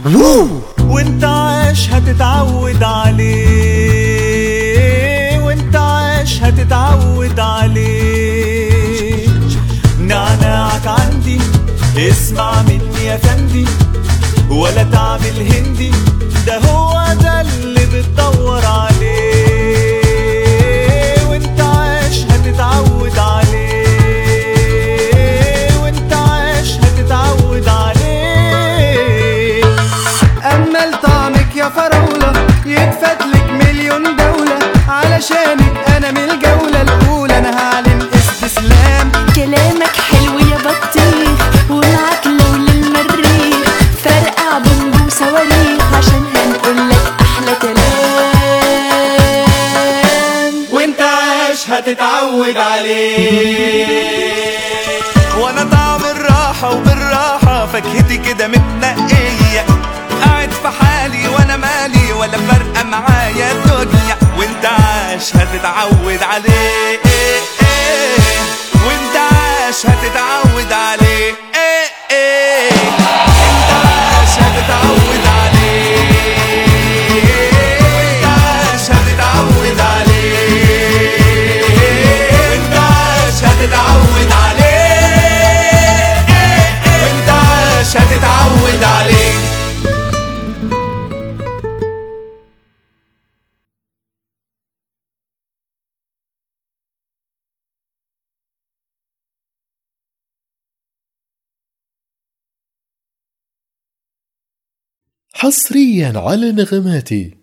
وانت عايش هتتعود عليه وانت عايش هتتعود عليه نعناعك عندي اسمع مني يا فندي ولا تعمل هندي ده هو ده اللي بتدور عليه وانت عايش هتتعود عليه وانت عايش هتتعود عليه اما لطعمك يا فراولة يتفتلك مليون دولة علشانك انا من الجولة الاولى انا هعلن استسلام كلامك حلو يا بطيخ ومعاك لو للمريخ فرقع بومب وصواريخ عشان هنقولك احلى كلام وانت عايش هتتعود عليه وانا طعم الراحة وبالراحة فاكهتي كده متنقية قاعد في حالي وانا مالي ولا فارقة معايا الدنيا وانت عايش هتتعود عليه وانت عايش هتتعود عليه انت عايش هتتعود عليه وانت عايش هتتعود عليه وانت عايش هتتعود عليه وانت عايش هتتعود عليه حصريا على نغماتي